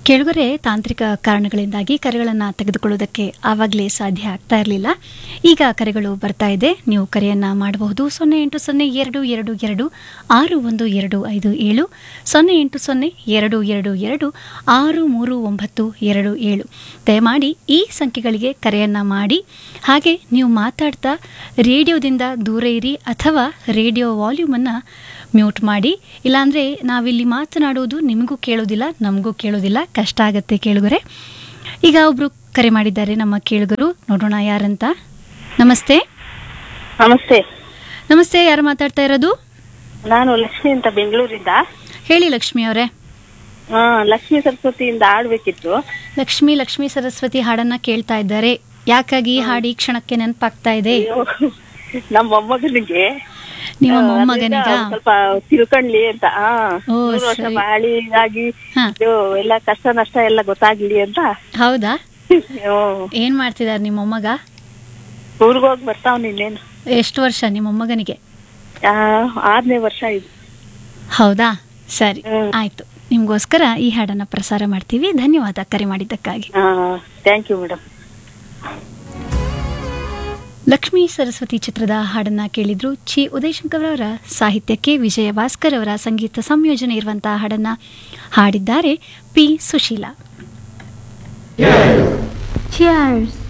ಕೆಳಗರೆ ತಾಂತ್ರಿಕ ಕಾರಣಗಳಿಂದಾಗಿ ಕರೆಗಳನ್ನು ತೆಗೆದುಕೊಳ್ಳೋದಕ್ಕೆ ಆವಾಗಲೇ ಸಾಧ್ಯ ಆಗ್ತಾ ಇರಲಿಲ್ಲ ಈಗ ಕರೆಗಳು ಬರ್ತಾ ಇದೆ ನೀವು ಕರೆಯನ್ನು ಮಾಡಬಹುದು ಸೊನ್ನೆ ಎಂಟು ಸೊನ್ನೆ ಎರಡು ಎರಡು ಎರಡು ಆರು ಒಂದು ಎರಡು ಐದು ಏಳು ಸೊನ್ನೆ ಎಂಟು ಸೊನ್ನೆ ಎರಡು ಎರಡು ಎರಡು ಆರು ಮೂರು ಒಂಬತ್ತು ಎರಡು ಏಳು ದಯಮಾಡಿ ಈ ಸಂಖ್ಯೆಗಳಿಗೆ ಕರೆಯನ್ನು ಮಾಡಿ ಹಾಗೆ ನೀವು ಮಾತಾಡ್ತಾ ರೇಡಿಯೋದಿಂದ ದೂರ ಇರಿ ಅಥವಾ ರೇಡಿಯೋ ವಾಲ್ಯೂಮನ್ನು ಮ್ಯೂಟ್ ಮಾಡಿ ಇಲ್ಲಾಂದರೆ ನಾವಿಲ್ಲಿ ಮಾತನಾಡೋದು ನಿಮಗೂ ಕೇಳೋದಿಲ್ಲ ನಮಗೂ ಕೇಳೋದಿಲ್ಲ ಕಷ್ಟ ಆಗತ್ತೆ ಕೇಳುಗರೆ ಈಗ ಒಬ್ರು ಕರೆ ಮಾಡಿದ್ದಾರೆ ನಮ್ಮ ಕೇಳುಗರು ನೋಡೋಣ ಯಾರಂತ ನಮಸ್ತೆ ನಮಸ್ತೆ ನಮಸ್ತೆ ಯಾರು ಮಾತಾಡ್ತಾ ಇರೋದು ನಾನು ಲಕ್ಷ್ಮಿ ಅಂತ ಬೆಂಗಳೂರಿಂದ ಹೇಳಿ ಲಕ್ಷ್ಮಿ ಅವರೇ ಆ, ಲಕ್ಷ್ಮಿ ಸರಸ್ವತಿಯಿಂದ ಆಡ್ಬೇಕಿತ್ತು ಲಕ್ಷ್ಮಿ ಲಕ್ಷ್ಮಿ ಸರಸ್ವತಿ ಹಾಡನ್ನ ಕೇಳ್ತಾ ಇದ್ದಾರೆ ಯಾಕಾಗಿ ಈ ಹಾಡು ಈ ಕ್ಷಣಕ್ಕೆ ನೆನಪಾಗ್ತಾ ಇದೆ ಅಯ್ಯೋ, ನಮ್ಮ ಮೊಮ್ಮಗನಿಗೆ ನಿಮ್ಮ ಆ, ಮೊಮ್ಮಗನಿಗ ಅದ್ರಿಂದ ಒಂದ್ ಸ್ವಲ್ಪ ತಿಳ್ಕೊಂಡ್ಲಿ ಅಂತ ಆ, ಓ, ಮೂರು ವರ್ಷ ಸರಿ. ಬಾಳಿ ಆಗಿ ಹಾ. ಇದು ಎಲ್ಲ ಕಷ್ಟ ನಷ್ಟ ಎಲ್ಲ ಗೊತ್ತಾಗ್ಲಿ ಅಂತ ಹೌದಾ ಹ್ಮ್. ಏನ್ ಮಾಡ್ತಿದ್ದಾರೆ ನಿಮ್ಮ ಮೊಮ್ಮಗ ಊರ್ಗ್ ಹೋಗಿ ಬರ್ತಾವ್ ನಿನ್ನೇನು ಎಷ್ಟು ವರ್ಷ ನಿಮ್ಮ ಮೊಮ್ಮಗನಿಗೆ ಆ, ಆರನೇ ವರ್ಷ ಇದು ಹೌದಾ ಸರಿ ಹ್ಮ್. ಆಯ್ತು ನಿಮ್ಗೋಸ್ಕರ ಈ ಹಾಡನ್ನ ಪ್ರಸಾರ ಮಾಡ್ತೀವಿ ಧನ್ಯವಾದ ಕರೆ ಮಾಡಿದ್ದಕ್ಕಾಗಿ thank you madam Lakshmi Saraswati ಚಿತ್ರದ ಹಾಡನ್ನ ಕೇಳಿದ್ರು ಚಿ ಉದಯಶಂಕರ್ ಅವರ ಸಾಹಿತ್ಯಕ್ಕೆ ವಿಜಯ ಭಾಸ್ಕರ್ ಅವರ ಸಂಗೀತ ಸಂಯೋಜನೆ ಇರುವಂತಹ ಹಾಡನ್ನ ಹಾಡಿದ್ದಾರೆ ಪಿ ಸುಶೀಲಾ Cheers.